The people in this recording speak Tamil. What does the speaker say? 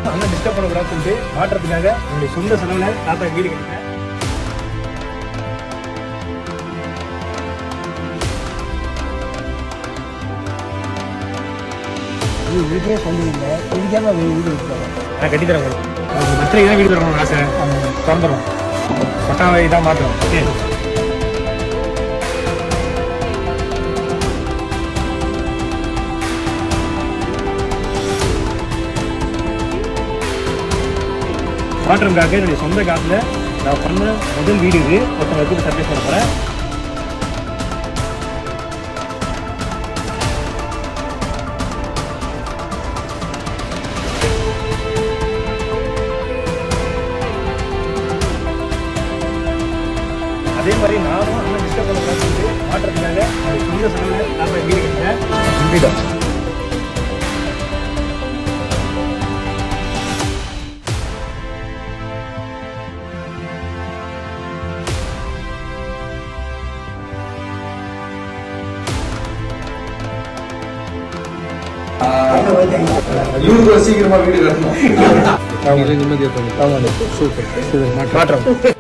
அண்ணன் டிஸ்டர்ப் பண்ணக்கூடாதுன்னு சொல்லிட்டு மாற்றத்துக்காக என்னுடைய சொந்த செலவுல தாத்தா வீடு கட்டிட்டேன் இது வீட்டே சொல்லுவீங்க இதுக்கே வீடு வைக்கிறோம் நான் கட்டித்தரேன் உங்களுக்கு உங்களுக்கு பர்த்டே தான் வீடு தரணும் ஆசை திறந்துடும் பட்டாவை தான் மாத்திரம் ஓகே மாற்றம்காக என்னுடைய சொந்த காசுல நான் பண்ண முதல் வீடு இது ஒருத்தவங்க வச்சு சர்ப்ரைஸ் பண்ண போறேன் அதே மாதிரி நானும் அண்ணன் டிஸ்டர்ப் பண்ண சொல்லிட்டு மாற்றத்துக்காக என்னுடைய சொந்த செலவுல நான் போய் வீடு கட்டிட்டேன் வீடு இவருக்கு சீக்கிரமா வீடு கட்டணும் நிம்மதியாக சூப்பர் மாற்றம்